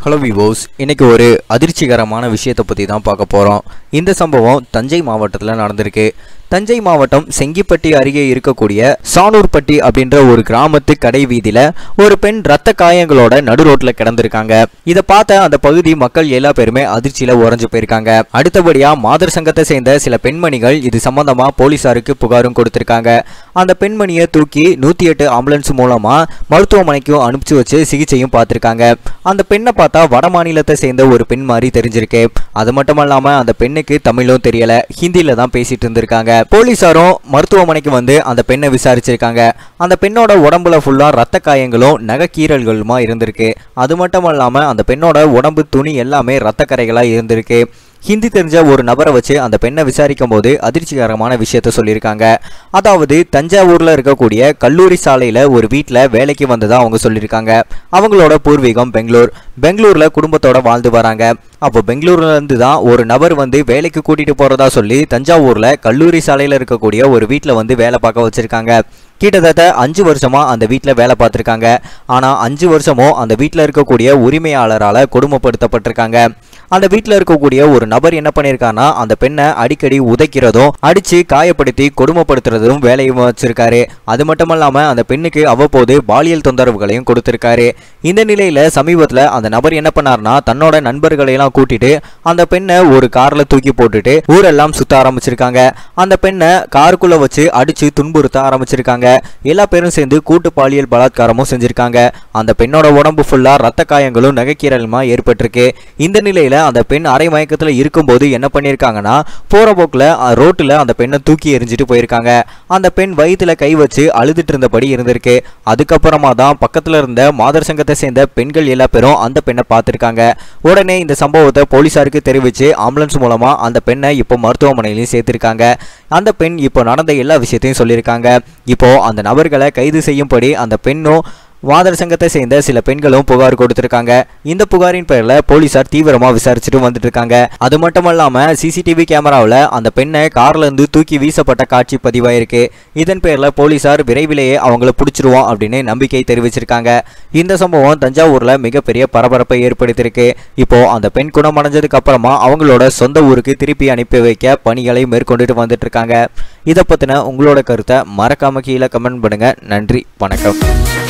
hello விவோஸ் இன்னைக்கு ஒரு அதிர்ச்சிகரமான விஷயத்தை பற்றி தான் பார்க்க போகிறோம் இந்த சம்பவம் தஞ்சை மாவட்டத்தில் நடந்திருக்கு தஞ்சை மாவட்டம் செங்கிப்பட்டி அருகே இருக்கக்கூடிய சானூர்பட்டி அப்படின்ற ஒரு கிராமத்து கடை வீதியில ஒரு பெண் ரத்த காயங்களோட நடு ரோட்ல கிடந்திருக்காங்க இதை பார்த்த அந்த பகுதி மக்கள் எல்லா பேருமே அதிர்ச்சியில உறைஞ்சு போயிருக்காங்க அடுத்தபடியா மாதர் சங்கத்தை சேர்ந்த சில பெண்மணிகள் இது சம்பந்தமா போலீசாருக்கு புகாரும் கொடுத்திருக்காங்க அந்த பெண்மணியை தூக்கி நூத்தி எட்டு ஆம்புலன்ஸ் மூலமா மருத்துவமனைக்கும் அனுப்பிச்சு வச்சு சிகிச்சையும் பார்த்திருக்காங்க அந்த பெண்ணை பார்த்தா வட மாநிலத்தை சேர்ந்த ஒரு பெண் மாதிரி தெரிஞ்சிருக்கு அது மட்டும் இல்லாம அந்த பெண்ணுக்கு தமிழும் தெரியல ஹிந்தியில தான் பேசிட்டு இருந்திருக்காங்க போலீசாரும் மருத்துவமனைக்கு வந்து அந்த பெண்ணை விசாரிச்சிருக்காங்க அந்த பெண்ணோட உடம்புல ஃபுல்லா ரத்த காயங்களும் நகைக்கீரல்களுமா இருந்திருக்கு அது மட்டும் இல்லாம அந்த பெண்ணோட உடம்பு துணி எல்லாமே ரத்த கரைகளா இருந்திருக்கு ஹிந்தி தெரிஞ்ச ஒரு நபரை வச்சு அந்த பெண்ணை விசாரிக்கும் போது அதிர்ச்சிகரமான விஷயத்த சொல்லியிருக்காங்க அதாவது தஞ்சாவூர்ல இருக்கக்கூடிய கல்லூரி சாலையில ஒரு வீட்டில் வேலைக்கு வந்ததா அவங்க சொல்லியிருக்காங்க அவங்களோட பூர்வீகம் பெங்களூர் பெங்களூர்ல குடும்பத்தோட வாழ்ந்து வராங்க அப்போ பெங்களூர்ல இருந்து தான் ஒரு நபர் வந்து வேலைக்கு கூட்டிட்டு போறதா சொல்லி தஞ்சாவூர்ல கல்லூரி சாலையில இருக்கக்கூடிய ஒரு வீட்டில் வந்து வேலை பார்க்க வச்சிருக்காங்க கிட்டத்தட்ட அஞ்சு வருஷமா அந்த வீட்டில் வேலை பார்த்துருக்காங்க ஆனால் அஞ்சு வருஷமும் அந்த வீட்டில் இருக்கக்கூடிய உரிமையாளரால் கொடுமைப்படுத்தப்பட்டிருக்காங்க அந்த வீட்டில் இருக்கக்கூடிய ஒரு நபர் என்ன பண்ணியிருக்காருன்னா அந்த பெண்ணை அடிக்கடி உதைக்கிறதும் அடிச்சு காயப்படுத்தி கொடுமைப்படுத்துறதும் வேலையும் வச்சிருக்காரு அது மட்டும் இல்லாமல் அந்த பெண்ணுக்கு அவ்வப்போது பாலியல் தொந்தரவுகளையும் கொடுத்திருக்காரு இந்த நிலையில சமீபத்தில் அந்த நபர் என்ன பண்ணார்னா தன்னோட நண்பர்களை எல்லாம் கூட்டிட்டு அந்த பெண்ணை ஒரு கார்ல தூக்கி போட்டுட்டு ஊரெல்லாம் சுத்த ஆரம்பிச்சிருக்காங்க அந்த பெண்ணை காருக்குள்ள வச்சு அடிச்சு துன்புறுத்த ஆரம்பிச்சிருக்காங்க எல்லா பேரும் சேர்ந்து கூட்டு பாலியல் பலாத்காரமும் செஞ்சிருக்காங்க அந்த பெண்ணோட உடம்பு ஃபுல்லா ரத்த காயங்களும் நகைக்கீரலுமா ஏற்பட்டிருக்கு இந்த நிலையில அந்த பெண் அரை மயக்கத்துல இருக்கும்போது என்ன பண்ணியிருக்காங்கன்னா போற போக்குல அஹ், ரோட்டுல அந்த பெண்ணை தூக்கி எறிஞ்சிட்டு போயிருக்காங்க அந்த பெண் வயித்துல கை வச்சு அழுதுட்டு இருந்தபடி இருந்திருக்கு அதுக்கப்புறமா தான் பக்கத்துல இருந்த மாதர் சங்கத்தை சேர்ந்த பெண்கள் எல்லா பேரும் அந்த பெண்ணை பார்த்திருக்காங்க உடனே இந்த சம்பவத்தை போலீசாருக்கு தெரிவிச்சு ஆம்புலன்ஸ் மூலமா அந்த பெண்ணை இப்போ மருத்துவமனையிலையும் சேர்த்திருக்காங்க அந்த பெண் இப்போ நடந்த எல்லா விஷயத்தையும் சொல்லியிருக்காங்க இப்போ அந்த நபர்களை கைது செய்யும்படி அந்த பெண்ணும் மாதர் சங்கத்தை சேர்ந்த சில பெண்களும் புகார் கொடுத்திருக்காங்க இந்த புகாரின் பேர்ல போலீசார் தீவிரமா விசாரிச்சுட்டு வந்துட்டு இருக்காங்க அது மட்டும் இல்லாம சிசிடிவி கேமராவில் அந்த பெண்ணை கார்ல இருந்து தூக்கி வீசப்பட்ட காட்சி பதிவாயிருக்கு இதன் பேர்ல போலீசார் விரைவிலேயே அவங்கள பிடிச்சிருவோம் அப்படின்னு நம்பிக்கை தெரிவிச்சிருக்காங்க இந்த சம்பவம் தஞ்சாவூர்ல மிகப்பெரிய பரபரப்பை ஏற்படுத்தியிருக்கு இப்போ அந்த பெண் குணமடைஞ்சதுக்கு அப்புறமா அவங்களோட சொந்த ஊருக்கு திருப்பி அனுப்பி வைக்க பணிகளை மேற்கொண்டுட்டு வந்துட்டு இருக்காங்க இதை பத்தின உங்களோட கருத்தை மறக்காம கீழே கமெண்ட் பண்ணுங்க நன்றி வணக்கம்